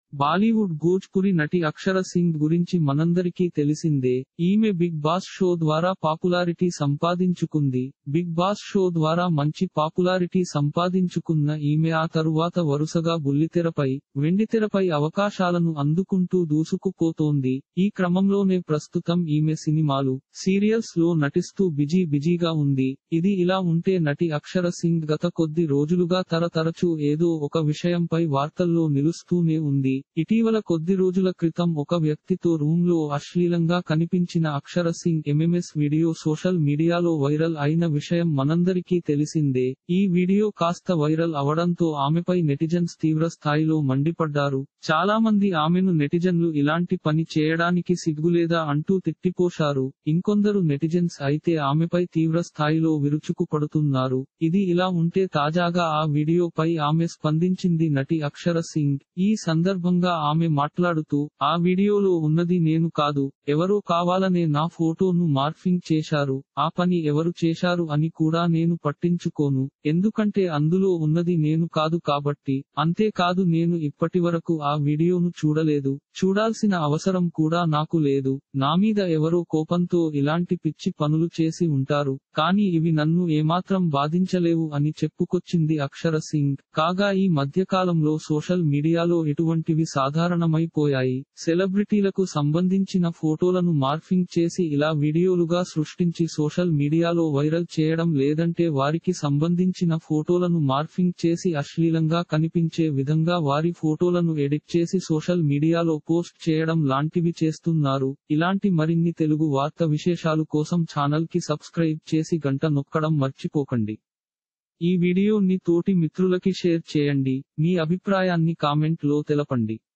బాలీవుడ్ భోజ్పురి నటి అక్షర సింగ్ గురించి మనందరికీ తెలిసిందే ఈమె బిగ్ బాస్ షో ద్వారా పాపులారిటీ సంపాదించుకుంది బిగ్ బాస్ షో ద్వారా మంచి పాపులారిటీ సంపాదించుకున్న ఈమె ఆ తరువాత వరుసగా బుల్లితెరపై వెండితెరపై అవకాశాలను అందుకుంటూ దూసుకుపోతోంది ఈ క్రమంలోనే ప్రస్తుతం ఈమె సినిమాలు సీరియల్స్ లో నటిస్తూ బిజీ బిజీగా ఉంది ఇది ఇలా ఉంటే నటి అక్షర సింగ్ గత కొద్ది రోజులుగా తరతరచూ ఏదో ఒక విషయంపై వార్తల్లో నిలుస్తూనే ఉంది ఇటీవల కొద్ది రోజుల క్రితం ఒక వ్యక్తితో రూమ్ లో అశ్లీలంగా కనిపించిన Akshara Singh MMS video social మీడియాలో వైరల్ అయిన విషయం మనందరికీ తెలిసిందే ఈ వీడియో కాస్త వైరల్ అవడంతో ఆమెపై నెటిజన్స్ తీవ్ర స్థాయిలో మండిపడ్డారు చాలా మంది ఆమెను నెటిజన్లు ఇలాంటి పని చేయడానికి సిగ్గులేదా అంటూ తిట్టిపోశారు ఇంకొందరు నెటిజన్స్ అయితే ఆమెపై తీవ్ర స్థాయిలో విరుచుకు పడుతున్నారు ఇది ఇలా ఉంటే తాజాగా ఆ వీడియోపై ఆమె స్పందించింది నటి అక్షర సింగ్ ఈ సందర్భంగా ఆమె మాట్లాడుతూ ఆ వీడియోలో ఉన్నది నేను కాదు ఎవరో కావాలనే నా ఫోటోను మార్ఫింగ్ చేశారు ఆ పని ఎవరు చేశారు అని కూడా నేను పట్టించుకోను ఎందుకంటే అందులో ఉన్నది నేను కాదు కాబట్టి అంతేకాదు నేను ఇప్పటివరకు ఆ వీడియోను చూడలేదు చూడాల్సిన అవసరం కూడా నాకు లేదు నా మీద ఎవరో కోపంతో ఇలాంటి పిచ్చి పనులు చేసి ఉంటారు కానీ ఇవి నన్ను ఏమాత్రం బాధించలేవు అని చెప్పుకొచ్చింది అక్షర సింగ్ కాగా ఈ మధ్యకాలంలో సోషల్ మీడియాలో ఇటువంటివి సాధారణమైపోయాయి సెలబ్రిటీలకు సంబంధించిన ఫోటోలను మార్ఫింగ్ చేసి ఇలా వీడియోలుగా సృష్టించి సోషల్ మీడియాలో వైరల్ చేయడం లేదంటే వారికి సంబంధించిన ఫోటోలను మార్ఫింగ్ చేసి అశ్లీలంగా కనిపించే విధంగా వారి ఫోటోలను ఎడిట్ చేసి సోషల్ మీడియాలో పోస్ట్ చేయడం లాంటివి చేస్తున్నారు ఇలాంటి మరిన్ని తెలుగు వార్త విశేషాలు కోసం ఛానల్ కి సబ్స్క్రైబ్ చేసి గంట నొక్కడం మర్చిపోకండి ఈ వీడియోని తోటి మిత్రులకి షేర్ చేయండి మీ అభిప్రాయాన్ని కామెంట్ లో తెలపండి